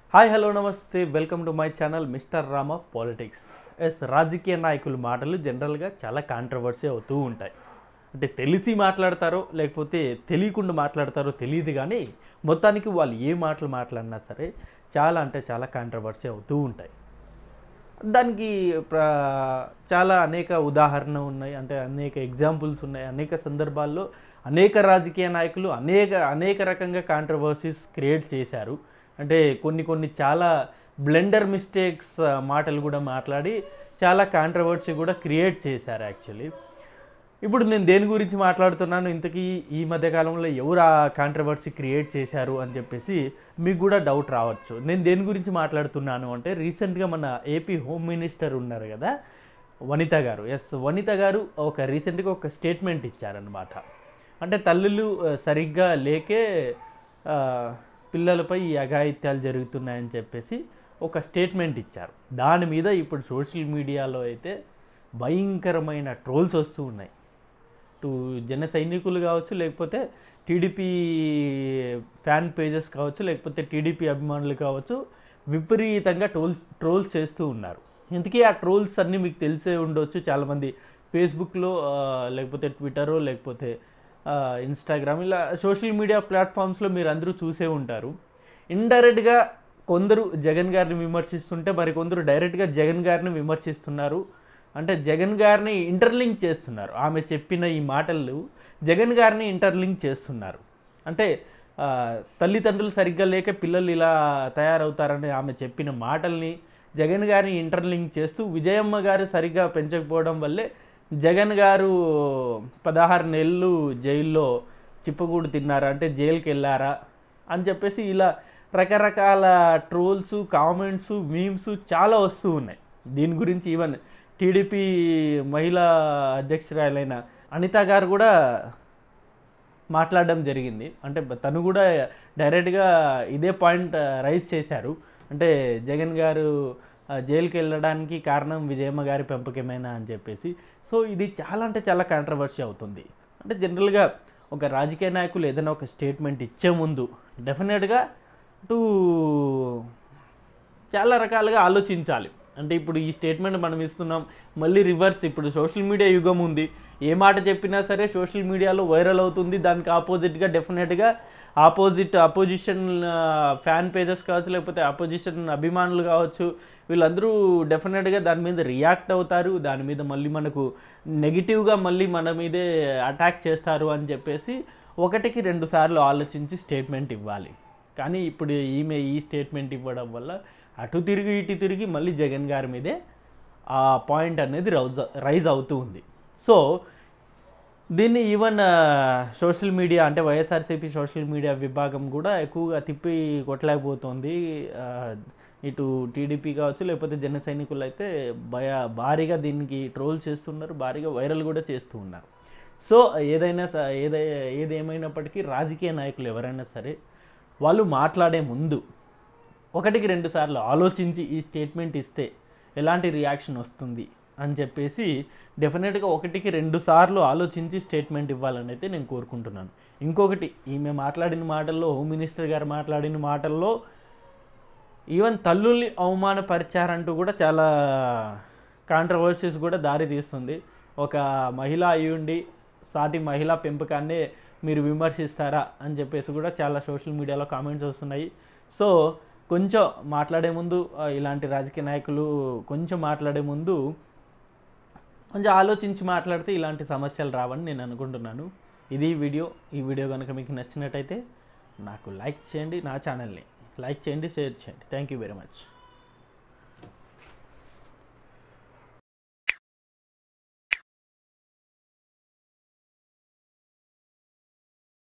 hi hello నమస్తే welcome to my channel mister Rama politics ఎస్ రాజకీయ నాయకుల మాటలు జనరల్గా చాలా కాంట్రవర్సీ అవుతూ ఉంటాయి అంటే తెలిసి మాట్లాడతారో లేకపోతే తెలియకుండా మాట్లాడతారో తెలియదు కానీ మొత్తానికి వాళ్ళు ఏ మాటలు మాట్లాడినా సరే చాలా అంటే చాలా కాంట్రవర్సీ అవుతూ ఉంటాయి దానికి ప్ర చాలా అనేక ఉదాహరణ ఉన్నాయి అంటే అనేక ఎగ్జాంపుల్స్ ఉన్నాయి అనేక సందర్భాల్లో అనేక రాజకీయ నాయకులు అనేక అనేక రకంగా కాంట్రవర్సీస్ క్రియేట్ చేశారు అంటే కొన్ని కొన్ని చాలా బ్లెండర్ మిస్టేక్స్ మాటలు కూడా మాట్లాడి చాలా కాంట్రవర్సీ కూడా క్రియేట్ చేశారు యాక్చువల్లీ ఇప్పుడు నేను దేని గురించి మాట్లాడుతున్నాను ఇంతకీ ఈ మధ్య కాలంలో ఎవరు ఆ కాంట్రవర్సీ క్రియేట్ చేశారు అని చెప్పేసి మీకు కూడా డౌట్ రావచ్చు నేను దేని గురించి మాట్లాడుతున్నాను అంటే రీసెంట్గా మన ఏపీ హోమ్ మినిస్టర్ ఉన్నారు కదా వనిత గారు ఎస్ వనిత గారు ఒక రీసెంట్గా ఒక స్టేట్మెంట్ ఇచ్చారనమాట అంటే తల్లులు ఆ, సరిగ్గా లేకే ఆ, పిల్లలపై ఈ అఘాయిత్యాలు జరుగుతున్నాయని చెప్పేసి ఒక స్టేట్మెంట్ ఇచ్చారు దాని మీద ఇప్పుడు సోషల్ మీడియాలో అయితే భయంకరమైన ట్రోల్స్ వస్తూ ఉన్నాయి టు జన సైనికులు కావచ్చు లేకపోతే టీడీపీ ఫ్యాన్ పేజెస్ కావచ్చు లేకపోతే టీడీపీ అభిమానులు కావచ్చు విపరీతంగా ట్రోల్ ట్రోల్స్ చేస్తూ ఉన్నారు ఇంతకీ ఆ ట్రోల్స్ అన్నీ మీకు తెలిసే ఉండొచ్చు చాలామంది ఫేస్బుక్లో ఆ, లేకపోతే ట్విట్టరు లేకపోతే ఆ, ఇన్స్టాగ్రామ్ ఇలా సోషల్ మీడియా ప్లాట్ఫామ్స్లో మీరు అందరూ చూసే ఉంటారు ఇండైరెక్ట్గా కొందరు జగన్ గారిని విమర్శిస్తుంటే మరి కొందరు డైరెక్ట్గా జగన్ గారిని విమర్శిస్తున్నారు అంటే జగన్ గారిని ఇంటర్లింక్ చేస్తున్నారు ఆమె చెప్పిన ఈ మాటలు జగన్ గారిని ఇంటర్లింక్ చేస్తున్నారు అంటే ఆ, తల్లిదండ్రులు సరిగ్గా లేక పిల్లలు ఇలా తయారవుతారని ఆమె చెప్పిన మాటల్ని జగన్ గారిని ఇంటర్లింక్ చేస్తూ విజయమ్మ గారు సరిగ్గా పెంచకపోవడం వల్లే జగన్ గారు పదహారు నెలలు జైల్లో చిప్పగూడు తిన్నారా అంటే జైలుకి వెళ్ళారా అని చెప్పేసి ఇలా రకరకాల ట్రోల్స్ కామెంట్స్ మీమ్స్ చాలా వస్తూ ఉన్నాయి దీని గురించి ఈవెన్ టీడీపీ మహిళా అధ్యక్షురాలైన అనిత గారు కూడా మాట్లాడడం జరిగింది అంటే తను కూడా డైరెక్ట్గా ఇదే పాయింట్ రైజ్ చేశారు అంటే జగన్ గారు ఆ, జైలుకి వెళ్ళడానికి కారణం విజయమ్మ గారి పెంపకమేనా అని చెప్పేసి సో ఇది చాలా అంటే చాలా కాంట్రవర్సీ అవుతుంది అంటే జనరల్గా ఒక రాజకీయ నాయకులు ఏదైనా ఒక స్టేట్మెంట్ ఇచ్చే ముందు డెఫినెట్గా టు చాలా రకాలుగా ఆలోచించాలి అంటే ఇప్పుడు ఈ స్టేట్మెంట్ మనం ఇస్తున్నాం మళ్ళీ రివర్స్ ఇప్పుడు సోషల్ మీడియా యుగం ఉంది ఏ మాట చెప్పినా సరే సోషల్ మీడియాలో వైరల్ అవుతుంది దానికి ఆపోజిట్గా డెఫినెట్గా ఆపోజిట్ అపోజిషన్ ఫ్యాన్ పేజెస్ కావచ్చు లేకపోతే అపోజిషన్ అభిమానులు కావచ్చు వీళ్ళందరూ డెఫినెట్గా దాని మీద రియాక్ట్ అవుతారు దాని మీద మళ్ళీ మనకు నెగిటివ్గా మళ్ళీ మన మీదే అటాక్ చేస్తారు అని చెప్పేసి ఒకటికి రెండు సార్లు ఆలోచించి స్టేట్మెంట్ ఇవ్వాలి కానీ ఇప్పుడు ఈమె ఈ స్టేట్మెంట్ ఇవ్వడం వల్ల అటు తిరిగి ఇటు తిరిగి మళ్ళీ జగన్ గారి మీదే ఆ పాయింట్ అనేది రౌజ్ రైజ్ అవుతూ ఉంది సో దీన్ని ఈవెన్ సోషల్ మీడియా అంటే వైఎస్ఆర్సీపీ సోషల్ మీడియా విభాగం కూడా ఎక్కువగా తిప్పి కొట్టలేకపోతుంది ఆ, ఇటు టీడీపీ కావచ్చు లేకపోతే జన సైనికులు అయితే భయ భారీగా దీనికి ట్రోల్ చేస్తున్నారు భారీగా వైరల్ కూడా చేస్తూ ఉన్నారు సో ఏదైనా స- ఏదై ఏది ఏమైనప్పటికీ రాజకీయ నాయకులు ఎవరైనా సరే వాళ్ళు మాట్లాడే ముందు ఒకటికి రెండు సార్లు ఆలోచించి ఈ స్టేట్మెంట్ ఇస్తే ఎలాంటి రియాక్షన్ వస్తుంది అని చెప్పేసి డెఫినెట్గా ఒకటికి రెండు సార్లు ఆలోచించి స్టేట్మెంట్ ఇవ్వాలని అయితే నేను కోరుకుంటున్నాను ఇంకొకటి ఈమె మాట్లాడిన మాటల్లో హోమ్ మినిస్టర్ గారు మాట్లాడిన మాటల్లో ఈవెన్ తల్లుల్ని అవమానపరిచారంటూ కూడా చాలా కాంట్రవర్సీస్ కూడా దారి తీస్తుంది ఒక మహిళ అయ్యుండి సాటి మహిళా పెంపకాన్నే మీరు విమర్శిస్తారా అని చెప్పేసి కూడా చాలా సోషల్ మీడియాలో కామెంట్స్ వస్తున్నాయి సో కొంచెం మాట్లాడే ముందు ఆ, ఇలాంటి రాజకీయ నాయకులు కొంచెం మాట్లాడే ముందు కొంచెం ఆలోచించి మాట్లాడితే ఇలాంటి సమస్యలు రావని నేను అనుకుంటున్నాను ఇది వీడియో ఈ వీడియో కనుక మీకు నచ్చినట్టయితే నాకు లైక్ చేయండి నా ఛానల్ని లైక్ చేయండి షేర్ చేయండి థ్యాంక్ యూ వెరీ మచ్